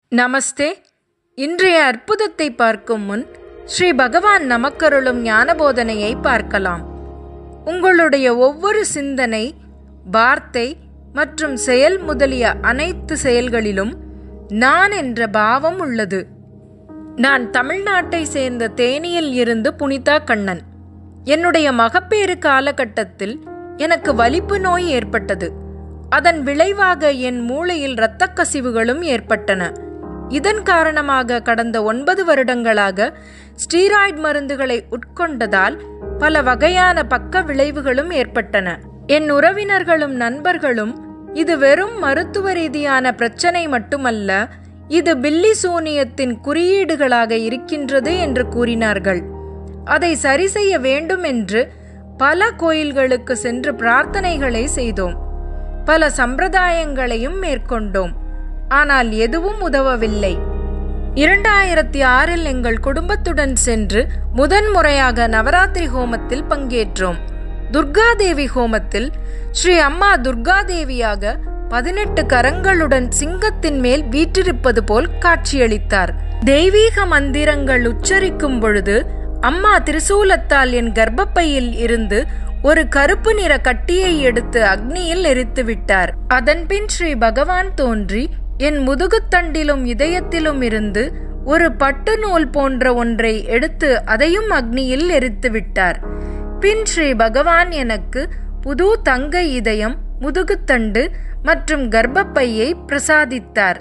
நமஸ்தே இன்றைய அற்புதத்தை பார்க்கும் முன் ஸ்ரீ பகவான் நமக்கருளும் ஞானபோதனையை பார்க்கலாம் உங்களுடைய ஒவ்வொரு சிந்தனை வார்த்தை மற்றும் செயல் முதலிய அனைத்து செயல்களிலும் நான் என்ற பாவம் உள்ளது நான் தமிழ்நாட்டை சேர்ந்த தேனியில் இருந்து புனிதா கண்ணன் என்னுடைய மகப்பேறு காலகட்டத்தில் எனக்கு வலிப்பு நோய் ஏற்பட்டது அதன் விளைவாக என் மூளையில் இரத்தக் கசிவுகளும் ஏற்பட்டன இதன் காரணமாக கடந்த ஒன்பது வருடங்களாக ஸ்டீராய்டு மருந்துகளை உட்கொண்டதால் பல வகையான பக்க விளைவுகளும் ஏற்பட்டன என் உறவினர்களும் நண்பர்களும் இது வெறும் மருத்துவ ரீதியான பிரச்சனை மட்டுமல்ல இது பில்லி சூனியத்தின் குறியீடுகளாக இருக்கின்றது என்று கூறினார்கள் அதை சரி செய்ய வேண்டும் என்று பல கோயில்களுக்கு சென்று பிரார்த்தனைகளை செய்தோம் பல சம்பிரதாயங்களையும் மேற்கொண்டோம் ஆனால் எதுவும் உதவவில்லை இரண்டாயிரத்தி ஆறில் எங்கள் குடும்பத்துடன் சென்று முதன்முறையாக நவராத்திரி ஹோமத்தில் பங்கேற்றோம் துர்காதேவி ஹோமத்தில் ஸ்ரீ அம்மா துர்காதேவியாக பதினெட்டு கரங்களுடன் சிங்கத்தின் மேல் வீற்றிருப்பது போல் காட்சியளித்தார் தெய்வீக மந்திரங்கள் உச்சரிக்கும் பொழுது அம்மா திரிசூலத்தால் என் கர்ப்பப்பையில் இருந்து ஒரு கருப்பு நிற கட்டியை எடுத்து அக்னியில் எரித்து விட்டார் அதன்பின் ஸ்ரீ பகவான் தோன்றி என் முதுகுத்தண்டிலும் இதயத்திலும் இருந்து ஒரு பட்டு நூல் போன்ற ஒன்றை எடுத்து அதையும் அக்னியில் எரித்து விட்டார் பின் ஸ்ரீ பகவான் எனக்கு புது தங்க இதயம் முதுகுத்தண்டு மற்றும் கர்ப்பப்பையை பிரசாதித்தார்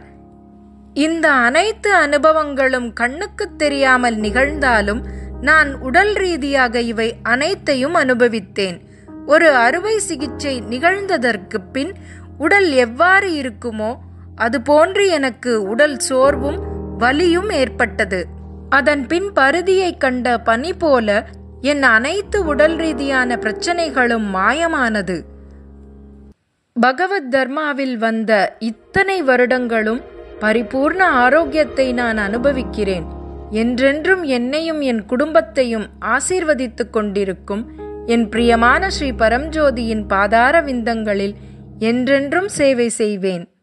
இந்த அனைத்து அனுபவங்களும் கண்ணுக்கு தெரியாமல் நிகழ்ந்தாலும் நான் உடல் ரீதியாக இவை அனைத்தையும் அனுபவித்தேன் ஒரு அறுவை சிகிச்சை நிகழ்ந்ததற்கு பின் உடல் எவ்வாறு இருக்குமோ அதுபோன்று எனக்கு உடல் சோர்வும் வலியும் ஏற்பட்டது அதன் பின் பருதியை கண்ட பனி போல என் அனைத்து உடல் ரீதியான பிரச்சனைகளும் மாயமானது பகவத் தர்மாவில் வந்த இத்தனை வருடங்களும் பரிபூர்ண ஆரோக்கியத்தை நான் அனுபவிக்கிறேன் என்றென்றும் என்னையும் என் குடும்பத்தையும் ஆசீர்வதித்துக் கொண்டிருக்கும் என் பிரியமான ஸ்ரீ பரம்ஜோதியின் பாதார விந்தங்களில் என்றென்றும் சேவை செய்வேன்